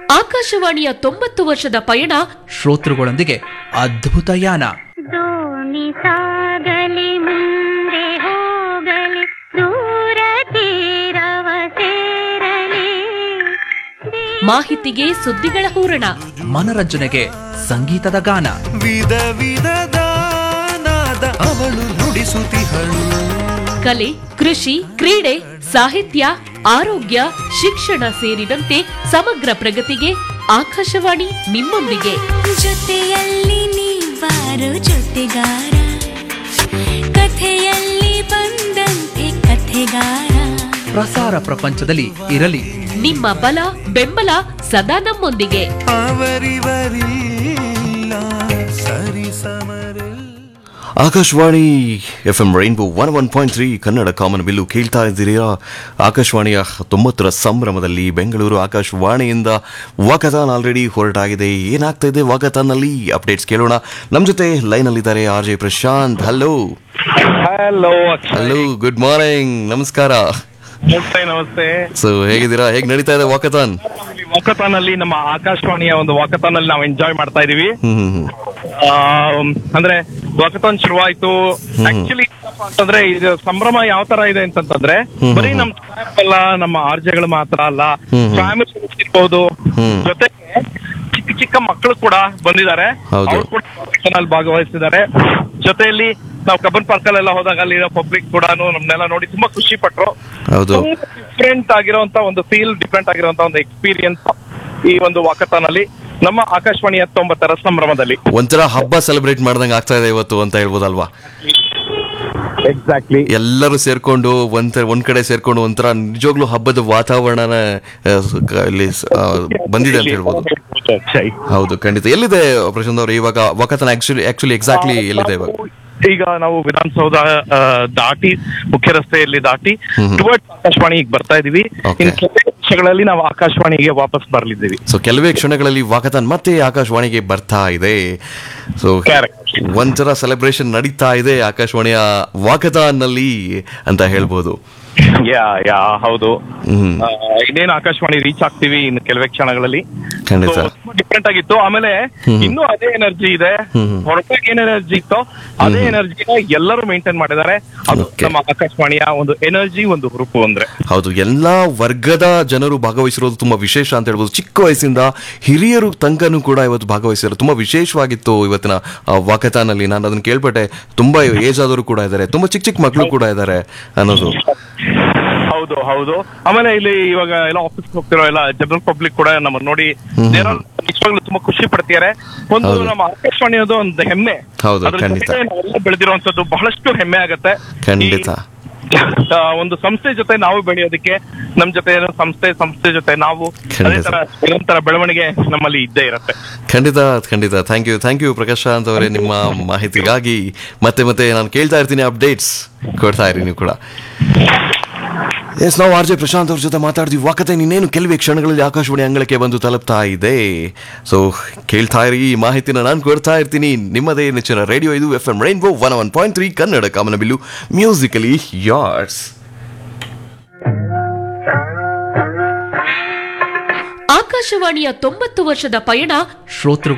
ಆಕಾಶವಾಣಿಯ ತೊಂಬತ್ತು ವರ್ಷದ ಪಯಣ ಶ್ರೋತೃಗಳೊಂದಿಗೆ ಅದ್ಭುತ ಯಾನ ದೋಣಿ ಸಾಗಲಿ ಮುಂದೆ ಹೋಗಲಿ ದೂರ ತೀರವ ಸೇರಲಿ ಮಾಹಿತಿಗೆ ಸುದ್ದಿಗಳ ಹೂರಣ ಮನರಂಜನೆಗೆ ಸಂಗೀತದ ಗಾನ ವಿಧ ವಿಧದ ನಾದ ಅವಳು ನುಡಿಸುತ್ತಿಹಳು ಕಲೆ ಕೃಷಿ ಕ್ರೀಡೆ ಸಾಹಿತ್ಯ ಆರೋಗ್ಯ ಶಿಕ್ಷಣ ಸೇರಿದಂತೆ ಸಮಗ್ರ ಪ್ರಗತಿಗೆ ಆಕಾಶವಾಣಿ ನಿಮ್ಮೊಂದಿಗೆ ಜೊತೆಯಲ್ಲಿ ನೀವಾರು ಜೊತೆಗಾರ ಕಥೆಯಲ್ಲಿ ಬಂದಂತೆ ಕಥೆಗಾರ ಪ್ರಸಾರ ಪ್ರಪಂಚದಲ್ಲಿ ಇರಲಿ ನಿಮ್ಮ ಬಲ ಬೆಂಬಲ ಸದಾ ನಮ್ಮೊಂದಿಗೆ ಅವರಿವರಿಲ್ಲ ಸರಿ ಸಮರೆಲ್ಲ Akashvani F M rainbow one one point three Kannada ಕಾಮನ್ ಬಿಲ್ಲು ಕೇಳ್ತಾ ಇದ್ದೀರಾ ಆಕಾಶವಾಣಿಯ ತೊಂಬತ್ತರ ಸಂಭ್ರಮದಲ್ಲಿ ಬೆಂಗಳೂರು ಆಕಾಶವಾಣಿಯಿಂದ ವಾಕಥಾನ್ ಆಲ್ರೆಡಿ ಹೊರಟಾಗಿದೆ ಏನಾಗ್ತಾ ಇದೆ ವಾಕಥಾನ್ನಲ್ಲಿ ಅಪ್ಡೇಟ್ಸ್ ಕೇಳೋಣ ನಮ್ಮ ಜೊತೆ ಲೈನಲ್ಲಿದ್ದಾರೆ R J Prashanth hello hello hello good morning ನಮಸ್ಕಾರ ನಮಸ್ತೆ ನಮಸ್ತೆ ಸೊ ಹೇಗಿದ್ದೀರಾ ಹೇಗೆ ನಡೀತಾ ಇದೆ ವಾಕಥಾನ್ ವಾಕಥಾನ್ ಅಲ್ಲಿ ನಮ್ಮ ಆಕಾಶವಾಣಿಯ ಒಂದು ವಾಕಥಾನ್ ಅಲ್ಲಿ ನಾವು ಎಂಜಾಯ್ ಮಾಡ್ತಾ ಇದೀವಿ ಹ್ಮ್ ಹ್ಮ್ ಹ್ಮ್ ಆಮ್, ಅಂದ್ರೆ ವಾಕಥಾನ್ ಶುರುವಾಯ್ತು ಆಕ್ಚುಲಿ ಅಂತಂದ್ರೆ ಇದು ಸಂಭ್ರಮ ಯಾವ ತರ ಇದೆ ಅಂತಂತಂದ್ರೆ ಬರೀ ನಮ್ ಸ್ಟಾಫ್ ಅಲ್ಲ ನಮ್ಮ ಆರ್ಜೆಗಳು ಮಾತ್ರ ಅಲ್ಲ ಫ್ಯಾಮಿಲಿ ಇರ್ಬೋದು ಹ್ಮ್. ಜೊತೆಗೆ ಚಿಕ್ಕ ಚಿಕ್ಕ ಮಕ್ಕಳು ಕೂಡ ಬಂದಿದ್ದಾರೆ ಹೌದು. ಅವ್ರು ಕೂಡ ವಾಕಥಾನ್ ಅಲ್ಲಿ ಭಾಗವಹಿಸಿದ್ದಾರೆ ಜೊತೆಯಲ್ಲಿ ನಾವು ಕಬ್ಬನ್ ಪಾರ್ಕ್ ಅಲ್ಲೆಲ್ಲ ಹೋದಾಗ ಅಲ್ಲಿರೋ ಪಬ್ಲಿಕ್ ಕೂಡ ನಮ್ನೆಲ್ಲ ನೋಡಿ ತುಂಬಾ ಖುಷಿ ಪಟ್ರು ಹೌದು ಡಿಫ್ರೆಂಟ್ ಆಗಿರುವಂತ ಒಂದು ಫೀಲ್ ಡಿಫ್ರೆಂಟ್ ಆಗಿರುವಂತ ಒಂದು ಎಕ್ಸ್ಪೀರಿಯನ್ಸ್ ಈ ಒಂದು ವಾಕಥಾನ್ ಅಲ್ಲಿ ನಮ್ಮ ಆಕಾಶವಾಣಿ ಹತ್ತೊಂಬತ್ತರ ಸಂಭ್ರಮದಲ್ಲಿ ಒಂಥರ ಹಬ್ಬ ಸೆಲೆಬ್ರೇಟ್ ಮಾಡ್ದಂಗೆ ಆಗ್ತಾ ಇದೆ ಇವತ್ತು ಅಂತ ಹೇಳ್ಬೋದಲ್ವಾ ಎಕ್ಸಾಕ್ಟ್ಲಿ ಎಲ್ಲರೂ ಸೇರ್ಕೊಂಡು ಒಂದ್ ಒಂದ್ ಕಡೆ ಸೇರ್ಕೊಂಡು ಒಂಥರ ನಿಜವಾಗ್ಲೂ ಹಬ್ಬದ ವಾತಾವರಣನ ಆ, ಸ- ಕ- ಇಲ್ಲಿ ಸ- ಆ, ಬಂದಿದೆ ಅಂತ ಹೇಳ್ಬೋದು ಹೌದು ಖಂಡಿತ ಎಲ್ಲಿದೆ ಪ್ರಶಾಂತ್ ಅವ್ರು ಇವಾಗ ವಕತನ ಆಕ್ಚುಲಿ ಆಕ್ಚುಲಿ ಎಕ್ಸಾಕ್ಟ್ಲಿ ಎಲ್ಲಿದೆ ಇವಾಗ ಈಗ ನಾವು ವಿಧಾನಸೌಧ ಆ, ದಾಟಿ ಮುಖ್ಯ ರಸ್ತೆಯಲ್ಲಿ ದಾಟಿ ಹ್ಮ್. ಟುವರ್ಡ್ಸ್ ಆಕಾಶವಾಣಿ ಈಗ ಬರ್ತಾ ಇದೀವಿ Okay. ಇನ್ನು ಕೆಲವೇ ವರ್ಷಗಳಲ್ಲಿ ನಾವು ಆಕಾಶವಾಣಿಗೆ ವಾಪಸ್ ಬರ್ಲಿದ್ದೀವಿ ಸೊ ಕೆಲವೇ ಕ್ಷಣಗಳಲ್ಲಿ ವಾಕಥಾನ್ ಮತ್ತೆ ಆಕಾಶವಾಣಿಗೆ ಬರ್ತಾ ಇದೆ ಸೊ Correct. ಒಂಥರ ಸೆಲೆಬ್ರೇಷನ್ ನಡೀತಾ ಇದೆ ಆಕಾಶವಾಣಿಯ ವಾಕಥಾನ್ ನಲ್ಲಿ ಅಂತ ಹೇಳ್ಬೋದು ಯಾ ಯಾ ಹೌದು ಹ್ಮ್ ಆ, ಇನ್ನೇನು ಆಕಾಶವಾಣಿ ರೀಚ್ ಆಗ್ತೀವಿ ಇನ್ನು ಕೆಲವೇ ಕ್ಷಣಗಳಲ್ಲಿ ಖಂಡಿತ ಡಿಫ್ರೆಂಟ್ ಆಗಿತ್ತು ಆಮೇಲೆ ಹ್ಮ್. ಇನ್ನೂ ಅದೇ ಎನರ್ಜಿ ಇದೆ ಹ್ಮ್ ಹ್ಮ್. ಹೊರಟಾಗಿ ಏನ್ ಎನರ್ಜಿ ಇತ್ತೋ ಅದೇ ಎನರ್ಜಿನ ಎಲ್ಲರೂ ಮೇಂಟೈನ್ ಮಾಡಿದ್ದಾರೆ ಅದು Okay. ನಮ್ಮ ಆಕಾಶವಾಣಿಯ ಒಂದು ಎನರ್ಜಿ ಒಂದು ಹುರುಪು ಅಂದ್ರೆ ಹೌದು ಎಲ್ಲಾ ವರ್ಗದ ಜನರು ಭಾಗವಹಿಸಿರೋದು ತುಂಬಾ ವಿಶೇಷ ಅಂತ ಹೇಳ್ಬೋದು ಚಿಕ್ಕ ವಯಸ್ಸಿಂದ ಹಿರಿಯರು ತನಕನೂ ಕೂಡ ಇವತ್ತು ಭಾಗವಹಿಸಿದ್ದಾರೆ ತುಂಬಾ ವಿಶೇಷವಾಗಿತ್ತು ಇವತ್ತಿನ ವಾಕಥಾನ್ ಅಲ್ಲಿ ನಾನು ಅದನ್ನ ಕೇಳ್ಪಟ್ಟೆ ತುಂಬಾ ಏಜ್ ಆದವರು ಕೂಡ ಇದ್ದಾರೆ ತುಂಬಾ ಚಿಕ್ಕ ಚಿಕ್ಕ ಮಕ್ಕಳು ಕೂಡ ಇದ್ದಾರೆ ಅನ್ನೋದು ಹೌದು ಹೌದು ಆಮೇಲೆ ಇಲ್ಲಿ ಇವಾಗ ಎಲ್ಲ ಆಫೀಸ್ ಹೋಗ್ತಿರೋ ಎಲ್ಲ ಜನರಲ್ ಪಬ್ಲಿಕ್ ಕೂಡ ನಮ್ಮನ್ನ ನೋಡಿ ಹ್ಮ್. they are all ನಿಜವಾಗ್ಲೂ ತುಂಬಾ ಖುಷಿ ಪಡ್ತಿದ್ದಾರೆ ಒಂದು ಹೌದು. ನಮ್ಮ ಆಕಾಶವಾಣಿ ಅದು ಒಂದು ಹೆಮ್ಮೆ ಹೌದು, ಅದ್ರ ಖಂಡಿತ. ಜೊತೆಗೆ ನಾವೆಲ್ಲ ಬೆಳೆದಿರುವಂತದ್ದು ಬಹಳಷ್ಟು ಹೆಮ್ಮೆ ಆಗತ್ತೆ ಖಂಡಿತ. ಈ, ಆ, ಒಂದು ಸಂಸ್ಥೆ ಜೊತೆ ನಾವು ಬೆಳೆಯೋದಕ್ಕೆ ನಮ್ ಜೊತೆ ಏನೋ ಸಂಸ್ಥೆ ಸಂಸ್ಥೆ ಜೊತೆ ನಾವು ಅದೇ ಖಂಡಿತ. ತರ ನಿರಂತರ ಬೆಳವಣಿಗೆ ನಮ್ಮಲ್ಲಿ ಇದ್ದೇ ಇರತ್ತೆ ಖಂಡಿತ ಖಂಡಿತ thank you thank you Prashanth ಅವರೇ ನಿಮ್ಮ ಮಾಹಿತಿಗಾಗಿ ಮತ್ತೆ ಮತ್ತೆ ನಾನು ಕೇಳ್ತಾ ಇರ್ತೀನಿ ಅಪ್ಡೇಟ್ಸ್ ಕೊಡ್ತಾ ಇರಿ ನೀವು ಕೂಡ ಎಸ್ ನಾವು ಆರ್ ಜೆ ಪ್ರಶಾಂತ್ ಅವ್ರ ಜೊತೆ ಮಾತಾಡ್ತೀವಿ ವಾಕತೆ ಇನ್ನೇನು ಕೆಲವೇ ಕ್ಷಣಗಳಲ್ಲಿ ಆಕಾಶವಾಣಿ ಅಂಗಳಕ್ಕೆ ಬಂದು ತಲುಪ್ತಾ ಇದೆ ಸೊ ಕೇಳ್ತಾ ಇರಿ ಈ ಮಾಹಿತಿನ ನಾನು ಕೊಡ್ತಾ ಇರ್ತೀನಿ ನಿಮ್ಮದೇ ನೆಚ್ಚಿನ ರೇಡಿಯೋ ಇದು F M rainbow one one point three Kannada ಕಾಮನಬಿಲ್ಲು ಮ್ಯೂಸಿಕಲಿ ಯಾರ್ಸ್ ಆಕಾಶವಾಣಿಯ ತೊಂಬತ್ತು ವರ್ಷದ ಪಯಣ ಶ್ರೋತೃ